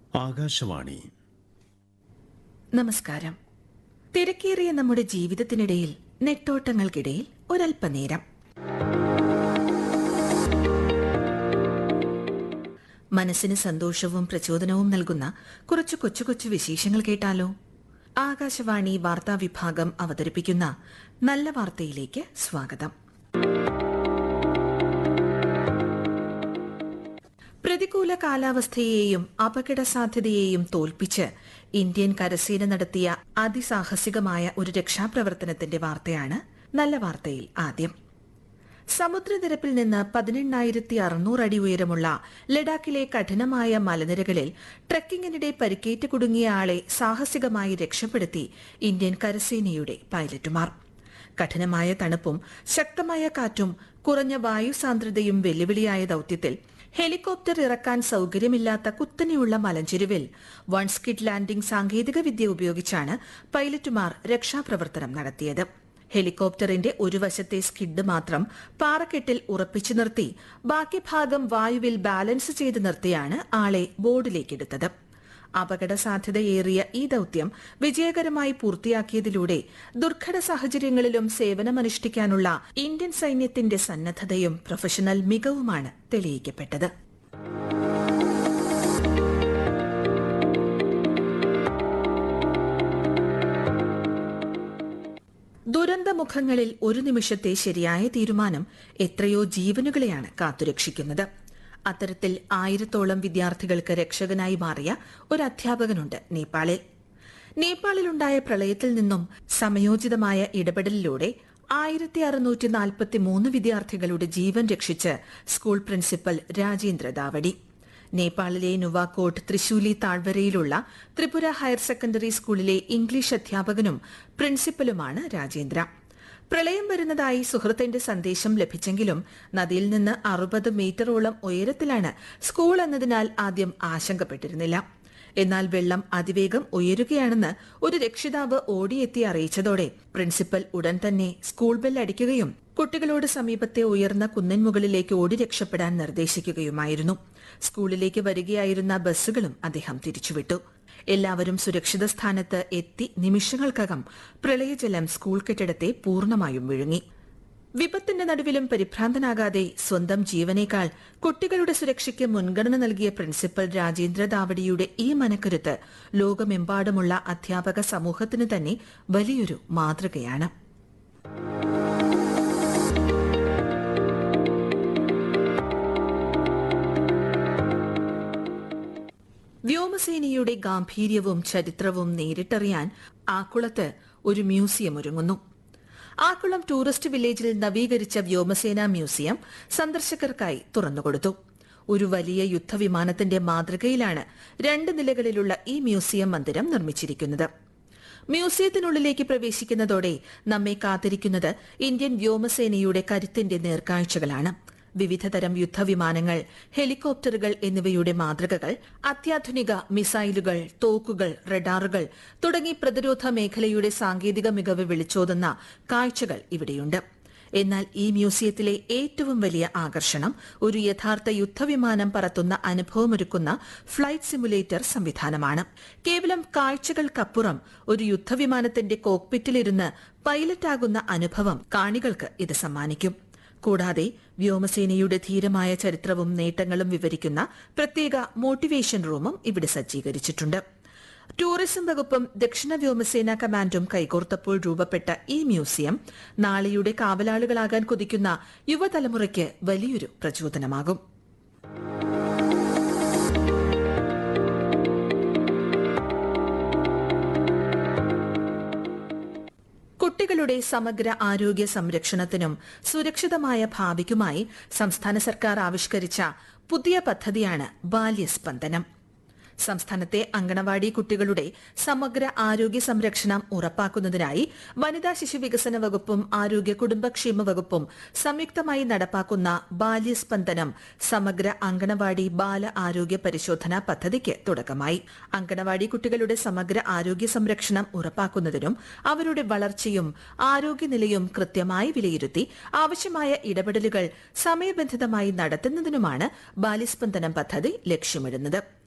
ആകാശവാണി നമസ്കാരം തിരക്കേറിയ നമ്മുടെ ജീവിതത്തിനിടയിൽ നെട്ടോട്ടങ്ങൾക്കിടയിൽ ഒരല്പനേരം മനസ്സിന് സന്തോഷവും പ്രചോദനവും നൽകുന്ന കുറച്ചു കൊച്ചു കൊച്ചു വിശേഷങ്ങൾ കേട്ടാലോ ആകാശവാണി വാർത്താ വിഭാഗം അവതരിപ്പിക്കുന്ന നല്ല വാർത്തയിലേക്ക് സ്വാഗതം പ്രതികൂല കാലാവസ്ഥയെയും അപകട സാധ്യതയെയും തോൽപ്പിച്ച് ഇന്ത്യൻ കരസേന നടത്തിയ അതിസാഹസികമായ ഒരു രക്ഷാപ്രവർത്തനത്തിന്റെ വാർത്തയാണ് നല്ല വാർത്തയിൽ ആദ്യം സമുദ്രനിരപ്പിൽ നിന്ന് പതിനെണ്ണായിരത്തി അറുന്നൂറ് അടി ഉയരമുള്ള ലഡാക്കിലെ കഠിനമായ മലനിരകളിൽ ട്രക്കിങ്ങിനിടെ പരിക്കേറ്റ് കുടുങ്ങിയ ആളെ സാഹസികമായി രക്ഷപ്പെടുത്തി ഇന്ത്യൻ കരസേനയുടെ പൈലറ്റുമാർ കഠിനമായ തണുപ്പും ശക്തമായ കാറ്റും കുറഞ്ഞ വായുസാന്ദ്രതയും വെല്ലുവിളിയായ ദൌത്യത്തിൽ ഹെലികോപ്റ്റർ ഇറക്കാൻ സൌകര്യമില്ലാത്ത കുത്തനെയുള്ള മലഞ്ചെരുവിൽ വൺ സ്കിഡ് ലാൻഡിംഗ് സാങ്കേതിക വിദ്യ ഉപയോഗിച്ചാണ് പൈലറ്റുമാർ രക്ഷാപ്രവർത്തനം നടത്തിയത് ഹെലികോപ്റ്ററിന്റെ ഒരു വശത്തെ സ്കിഡ് മാത്രം പാറക്കെട്ടിൽ ഉറപ്പിച്ചു നിർത്തി ബാക്കി ഭാഗം വായുവിൽ ബാലൻസ് ചെയ്ത് നിർത്തിയാണ് ആളെ ബോർഡിലേക്കെടുത്തത് അപകട സാധ്യതയേറിയ ഈ ദൌത്യം വിജയകരമായി പൂർത്തിയാക്കിയതിലൂടെ ദുർഘട സാഹചര്യങ്ങളിലും സേവനമനുഷ്ഠിക്കാനുള്ള ഇന്ത്യൻ സൈന്യത്തിന്റെ സന്നദ്ധതയും പ്രൊഫഷണൽ മികവുമാണ് തെളിയിക്കപ്പെട്ടത് ദുരന്തമുഖങ്ങളിൽ ഒരു നിമിഷത്തെ ശരിയായ തീരുമാനം എത്രയോ ജീവനുകളെയാണ് കാത്തുരക്ഷിക്കുന്നത് അത്തരത്തിൽ ആയിരത്തോളം വിദ്യാർത്ഥികൾക്ക് രക്ഷകനായി മാറിയ ഒരു അധ്യാപകനുണ്ട് നേപ്പാളിൽ നേപ്പാളിലുണ്ടായ പ്രളയത്തിൽ നിന്നും സമയോചിതമായ ഇടപെടലിലൂടെ ആയിരത്തി അറുന്നൂറ്റി നാൽപ്പത്തി മൂന്ന് വിദ്യാർത്ഥികളുടെ ജീവൻ രക്ഷിച്ച് സ്കൂൾ പ്രിൻസിപ്പൽ രാജേന്ദ്ര ദാവടി നേപ്പാളിലെ നുവാക്കോട്ട് തൃശൂലി താഴ്വരയിലുള്ള ത്രിപുര ഹയർ സെക്കൻഡറി സ്കൂളിലെ ഇംഗ്ലീഷ് അധ്യാപകനും പ്രിൻസിപ്പലുമാണ് രാജേന്ദ്ര പ്രളയം വരുന്നതായി സുഹൃത്തിന്റെ സന്ദേശം ലഭിച്ചെങ്കിലും നദിയിൽ നിന്ന് അറുപത് മീറ്ററോളം ഉയരത്തിലാണ് സ്കൂൾ എന്നതിനാൽ ആദ്യം ആശങ്കപ്പെട്ടിരുന്നില്ല എന്നാൽ വെള്ളം അതിവേഗം ഉയരുകയാണെന്ന് ഒരു രക്ഷിതാവ് ഓടിയെത്തി അറിയിച്ചതോടെ പ്രിൻസിപ്പൽ ഉടൻ തന്നെ സ്കൂൾ ബെൽ അടിക്കുകയും കുട്ടികളോട് സമീപത്തെ ഉയർന്ന കുന്നിൻ മുകളിലേക്ക് ഓടി രക്ഷപ്പെടാൻ നിർദ്ദേശിക്കുകയുമായിരുന്നു സ്കൂളിലേക്ക് വരികയായിരുന്ന ബസ്സുകളും അദ്ദേഹം തിരിച്ചുവിട്ടു എല്ലാവരും സുരക്ഷിത സ്ഥാനത്ത് എത്തി നിമിഷങ്ങൾക്കകം പ്രളയജലം സ്കൂൾ കെട്ടിടത്തെ പൂർണ്ണമായും വിഴുങ്ങി വിപത്തിന്റെ നടുവിലും പരിഭ്രാന്തനാകാതെ സ്വന്തം ജീവനേക്കാൾ കുട്ടികളുടെ സുരക്ഷയ്ക്ക് മുൻഗണന നൽകിയ പ്രിൻസിപ്പൽ രാജേന്ദ്ര ദാവടിയുടെ ഈ മനക്കരുത്ത് ലോകമെമ്പാടുമുള്ള അധ്യാപക സമൂഹത്തിന് തന്നെ വലിയൊരു മാതൃകയാണ് വ്യോമസേനയുടെ ഗാംഭീര്യവും ചരിത്രവും നേരിട്ടറിയാൻ ആക്കുളത്ത് ഒരു മ്യൂസിയം ഒരുങ്ങുന്നു ആക്കുളം ടൂറിസ്റ്റ് വില്ലേജിൽ നവീകരിച്ച വ്യോമസേന മ്യൂസിയം സന്ദർശകർക്കായി തുറന്നുകൊടുത്തു ഒരു വലിയ യുദ്ധവിമാനത്തിന്റെ മാതൃകയിലാണ് രണ്ട് നിലകളിലുള്ള ഈ മ്യൂസിയം മന്ദിരം നിർമ്മിച്ചിരിക്കുന്നത് മ്യൂസിയത്തിനുള്ളിലേക്ക് പ്രവേശിക്കുന്നതോടെ നമ്മെ കാത്തിരിക്കുന്നത് ഇന്ത്യൻ വ്യോമസേനയുടെ കരുത്തിന്റെ നേർക്കാഴ്ചകളാണ് വിവിധതരം യുദ്ധവിമാനങ്ങൾ ഹെലികോപ്റ്ററുകൾ എന്നിവയുടെ മാതൃകകൾ അത്യാധുനിക മിസൈലുകൾ തോക്കുകൾ റഡാറുകൾ തുടങ്ങി പ്രതിരോധ മേഖലയുടെ സാങ്കേതിക മികവ് വിളിച്ചോതുന്ന കാഴ്ചകൾ ഇവിടെയുണ്ട് എന്നാൽ ഈ മ്യൂസിയത്തിലെ ഏറ്റവും വലിയ ആകർഷണം ഒരു യഥാർത്ഥ യുദ്ധവിമാനം പറത്തുന്ന അനുഭവമൊരുക്കുന്ന ഫ്ലൈറ്റ് സിമുലേറ്റർ സംവിധാനമാണ് കേവലം കാഴ്ചകൾക്കപ്പുറം ഒരു യുദ്ധവിമാനത്തിന്റെ കോക്പിറ്റിലിരുന്ന് പൈലറ്റാകുന്ന അനുഭവം കാണികൾക്ക് ഇത് സമ്മാനിക്കും കൂടാതെ വ്യോമസേനയുടെ ധീരമായ ചരിത്രവും നേട്ടങ്ങളും വിവരിക്കുന്ന പ്രത്യേക മോട്ടിവേഷൻ റൂമും ഇവിടെ സജ്ജീകരിച്ചിട്ടുണ്ട് ടൂറിസം വകുപ്പും ദക്ഷിണ വ്യോമസേന കമാൻഡും കൈകോർത്തപ്പോൾ രൂപപ്പെട്ട ഈ മ്യൂസിയം നാളെയുടെ കാവലാളുകളാകാൻ കൊതിക്കുന്ന യുവതലമുറയ്ക്ക് വലിയൊരു പ്രചോദനമാകും കുട്ടികളുടെ സമഗ്ര ആരോഗ്യ സംരക്ഷണത്തിനും സുരക്ഷിതമായ ഭാവിക്കുമായി സംസ്ഥാന സർക്കാർ ആവിഷ്കരിച്ച പുതിയ പദ്ധതിയാണ് ബാല്യസ്പന്ദനം സംസ്ഥാനത്തെ അങ്കണവാടി കുട്ടികളുടെ സമഗ്ര ആരോഗ്യ സംരക്ഷണം ഉറപ്പാക്കുന്നതിനായി വനിതാ ശിശു വികസന വകുപ്പും ആരോഗ്യ കുടുംബക്ഷേമ വകുപ്പും സംയുക്തമായി നടപ്പാക്കുന്ന ബാല്യസ്പന്ദനം സമഗ്ര അങ്കണവാടി ബാല ആരോഗ്യ പരിശോധന പദ്ധതിക്ക് തുടക്കമായി അങ്കണവാടി കുട്ടികളുടെ സമഗ്ര ആരോഗ്യ സംരക്ഷണം ഉറപ്പാക്കുന്നതിനും അവരുടെ വളർച്ചയും ആരോഗ്യനിലയും കൃത്യമായി വിലയിരുത്തി ആവശ്യമായ ഇടപെടലുകൾ സമയബന്ധിതമായി നടത്തുന്നതിനുമാണ് ബാല്യസ്പന്ദനം പദ്ധതി ലക്ഷ്യമിടുന്നത്